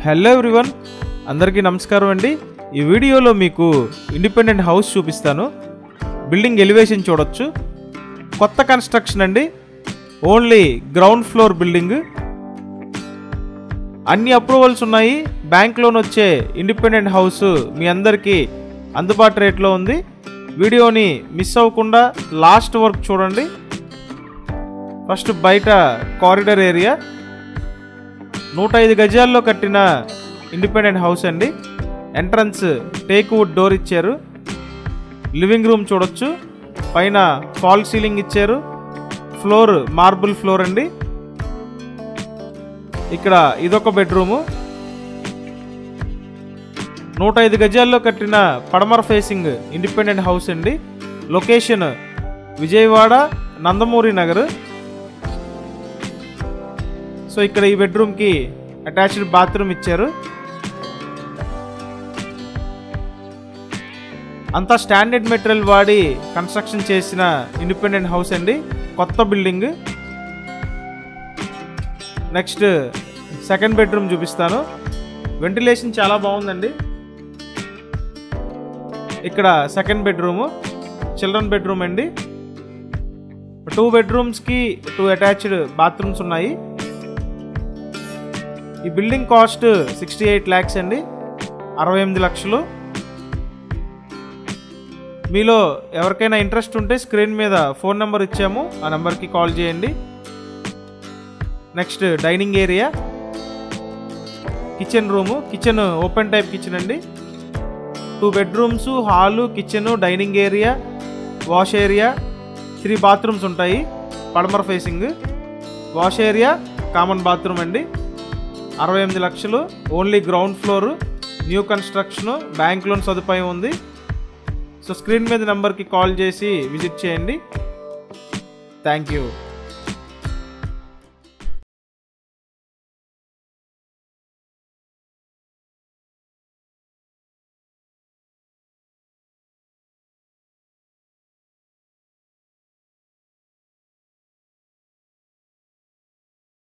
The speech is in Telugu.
హలో ఎవ్రీవన్ అందరికీ నమస్కారం అండి ఈ వీడియోలో మీకు ఇండిపెండెంట్ హౌస్ చూపిస్తాను బిల్డింగ్ ఎలివేషన్ చూడొచ్చు కొత్త కన్స్ట్రక్షన్ అండి ఓన్లీ గ్రౌండ్ ఫ్లోర్ బిల్డింగ్ అన్ని అప్రూవల్స్ ఉన్నాయి బ్యాంక్ లోన్ వచ్చే ఇండిపెండెంట్ హౌస్ మీ అందరికీ అందుబాటు రేట్లో ఉంది వీడియోని మిస్ అవ్వకుండా లాస్ట్ వరకు చూడండి ఫస్ట్ బయట కారిడర్ ఏరియా నూట ఐదు గజాల్లో కట్టిన ఇండిపెండెంట్ హౌస్ అండి ఎంట్రన్స్ టేక్ వుడ్ డోర్ ఇచ్చారు లివింగ్ రూమ్ చూడొచ్చు పైన ఫాల్ సీలింగ్ ఇచ్చారు ఫ్లోర్ మార్బుల్ ఫ్లోర్ అండి ఇక్కడ ఇదొక బెడ్రూము నూట ఐదు గజాల్లో కట్టిన పడమర ఫేసింగ్ ఇండిపెండెంట్ హౌస్ అండి లొకేషన్ విజయవాడ నందమూరి నగర్ సో ఇక్కడ ఈ బెడ్రూమ్కి అటాచ్డ్ బాత్రూమ్ ఇచ్చారు అంతా స్టాండర్డ్ మెటీరియల్ వాడి కన్స్ట్రక్షన్ చేసిన ఇండిపెండెంట్ హౌస్ అండి కొత్త బిల్డింగ్ నెక్స్ట్ సెకండ్ బెడ్రూమ్ చూపిస్తాను వెంటిలేషన్ చాలా బాగుందండి ఇక్కడ సెకండ్ బెడ్రూము చిల్డ్రన్ బెడ్రూమ్ అండి టూ బెడ్రూమ్స్కి టూ అటాచ్డ్ బాత్రూమ్స్ ఉన్నాయి ఈ building cost sixty eight lakhs అండి అరవై ఎనిమిది లక్షలు మీలో ఎవరికైనా ఇంట్రెస్ట్ ఉంటే స్క్రీన్ మీద ఫోన్ నెంబర్ ఇచ్చాము ఆ నెంబర్కి కాల్ చేయండి next dining area kitchen room kitchen open type kitchen అండి two bedrooms hall kitchen dining area wash area three bathrooms ఉంటాయి పడమర facing wash area common bathroom అండి అరవై ఎనిమిది లక్షలు only ground floor new construction bank loan సదుపాయం ఉంది సో స్క్రీన్ మీద నెంబర్కి కాల్ చేసి విజిట్ చేయండి థ్యాంక్ యూ